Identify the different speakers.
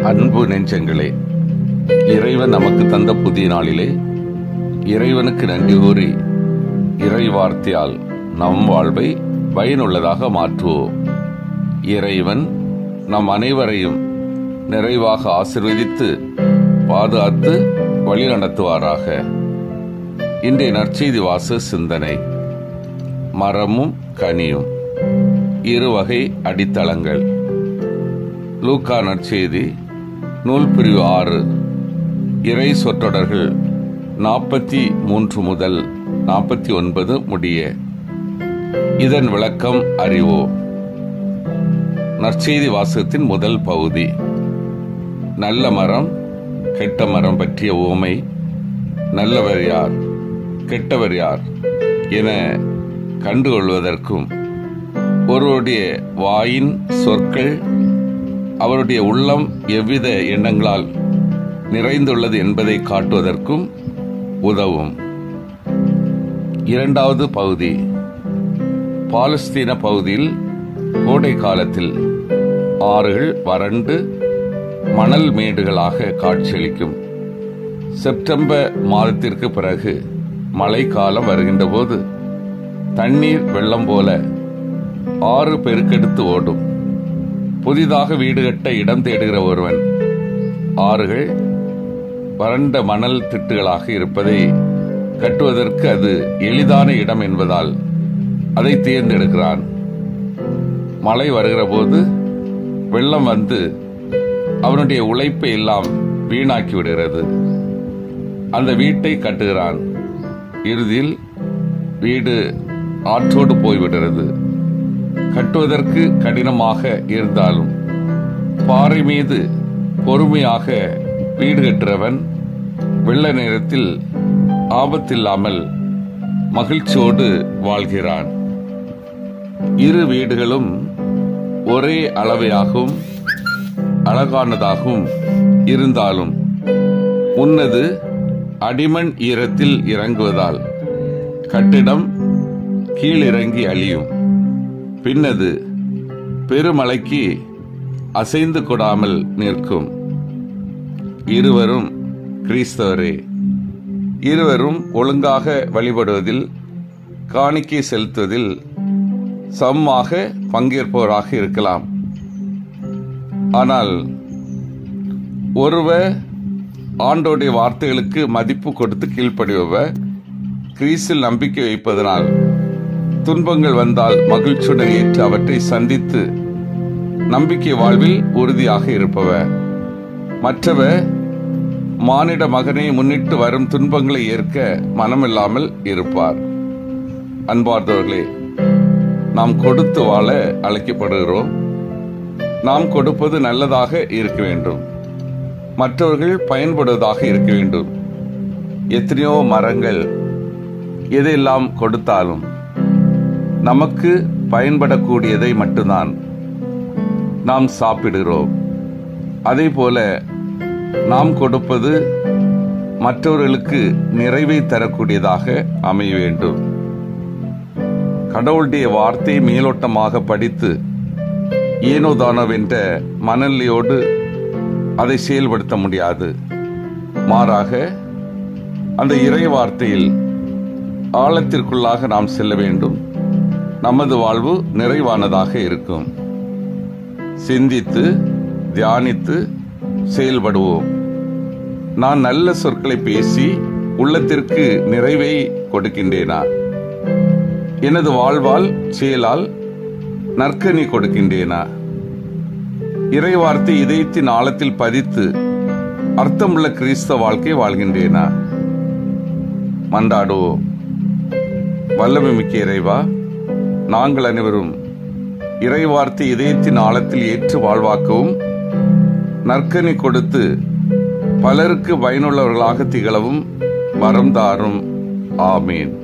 Speaker 1: அன்பு நெஞ்சங்களே இறைவன் நமக்கு தந்த புதிய நாளிலே இறைவனுக்கு நன்றி கூறி இறை வார்த்தையால் நம் வாழ்வை பயனுள்ளதாக மாற்றுவோம் இறைவன் நம் அனைவரையும் நிறைவாக ஆசிர்வதித்து பாதுகாத்து வழி நடத்துவாராக இன்றைய நற்செய்தி வாச சிந்தனை மரமும் கனியும் இரு வகை அடித்தளங்கள் லூக்கா நற்செய்தி நூல் பிரிவு ஆறு இறை சொற்றொடர்கள் நாற்பத்தி மூன்று முதல் நாற்பத்தி ஒன்பது முடிய இதன் விளக்கம் அறிவோம் நற்செய்தி வாசகத்தின் முதல் பகுதி நல்ல மரம் கெட்ட மரம் பற்றிய உவமை நல்லவர் யார் கெட்டவர் யார் என கண்டுகொள்வதற்கும் ஒருவருடைய வாயின் சொற்கள் அவருடைய உள்ளம் எவ்வித எண்ணங்களால் நிறைந்துள்ளது என்பதை காட்டுவதற்கும் உதவும் இரண்டாவது பகுதி பாலஸ்தீன பகுதியில் கோடை காலத்தில் ஆறுகள் வறண்டு மணல் மேடுகளாக காட்சியளிக்கும் செப்டம்பர் மாதத்திற்கு பிறகு மழைக்காலம் வருகின்ற போது தண்ணீர் வெள்ளம் போல ஆறு பெருக்கெடுத்து ஓடும் புதிதாக வீடு கட்ட இடம் தேடுகிற ஒருவன் ஆறுகள் வறண்ட மணல் திட்டுகளாக இருப்பதை கட்டுவதற்கு அது எளிதான இடம் என்பதால் அதை தேர்ந்தெடுக்கிறான் மழை வருகிற போது வெள்ளம் வந்து அவனுடைய உழைப்பை எல்லாம் வீணாக்கி விடுகிறது அந்த வீட்டை கட்டுகிறான் இறுதியில் வீடு ஆற்றோடு போய்விடுகிறது கட்டுவதற்கு கடினமாக இருந்தாலும் பாறை மீது பொறுமையாக வீடு கட்டுறவன் வெள்ள நேரத்தில் ஆபத்தில்லாமல் மகிழ்ச்சியோடு வாழ்கிறான் இரு வீடுகளும் ஒரே அளவையாகவும் அழகானதாகவும் இருந்தாலும் முன்னது அடிமண் ஈரத்தில் இறங்குவதால் கட்டிடம் கீழிறங்கி அழியும் பின்னது பெருமழைக்கு அசைந்து கொடாமல் நிற்கும் இருவரும் கிறிஸ்தவரே இருவரும் ஒழுங்காக வழிபடுவதில் காணிக்கை செலுத்துவதில் சமமாக பங்கேற்பவராக இருக்கலாம் ஆனால் ஒருவர் ஆண்டோடைய வார்த்தைகளுக்கு மதிப்பு கொடுத்து கீழ்ப்படிபவர் கிறிஸ்தில் நம்பிக்கை வைப்பதனால் துன்பங்கள் வந்தால் மகிழ்ச்சியுடன் ஏற்று அவற்றை சந்தித்து நம்பிக்கை வாழ்வில் உறுதியாக இருப்பவர் மற்றவர் மானிட மகனை முன்னிட்டு வரும் துன்பங்களை ஏற்க மனமில்லாமல் இருப்பார் அன்பார்ந்தவர்களே நாம் கொடுத்து வாழ அழைக்கப்படுகிறோம் நாம் கொடுப்பது நல்லதாக இருக்க வேண்டும் மற்றவர்கள் பயன்படுவதாக இருக்க வேண்டும் எத்தனையோ மரங்கள் எதையெல்லாம் கொடுத்தாலும் நமக்கு பயன்படக்கூடியதை மட்டும்தான் நாம் சாப்பிடுகிறோம் அதே போல நாம் கொடுப்பது மற்றவர்களுக்கு நிறைவை தரக்கூடியதாக அமைய வேண்டும் கடவுளுடைய வார்த்தை மேலோட்டமாக படித்து ஏனோ தானோவென்ற மனநிலையோடு அதை செயல்படுத்த முடியாது மாறாக அந்த இறை வார்த்தையில் ஆழத்திற்குள்ளாக நாம் செல்ல வேண்டும் நமது வாழ்வு நிறைவானதாக இருக்கும் சிந்தித்து தியானித்து செயல்படுவோம் நான் நல்ல சொற்களை பேசி உள்ளத்திற்கு நிறைவை கொடுக்கின்றேனா எனது வாழ்வால் செயலால் நற்கனி கொடுக்கின்றேனா இறை வார்த்தை இதயத்தின் ஆழத்தில் பதித்து அர்த்தமுள்ள கிறிஸ்தவ வாழ்க்கை வாழ்கின்றேனா மன்றாடுவோம் வல்லமை மிக்க இறைவா நாங்கள் அனைவரும் இறை வார்த்தை இதயத்தின் ஆழத்தில் ஏற்று வாழ்வாக்கவும் நற்கனி கொடுத்து பலருக்கு பயனுள்ளவர்களாக திகழவும் வரம் தாரும் ஆமீன்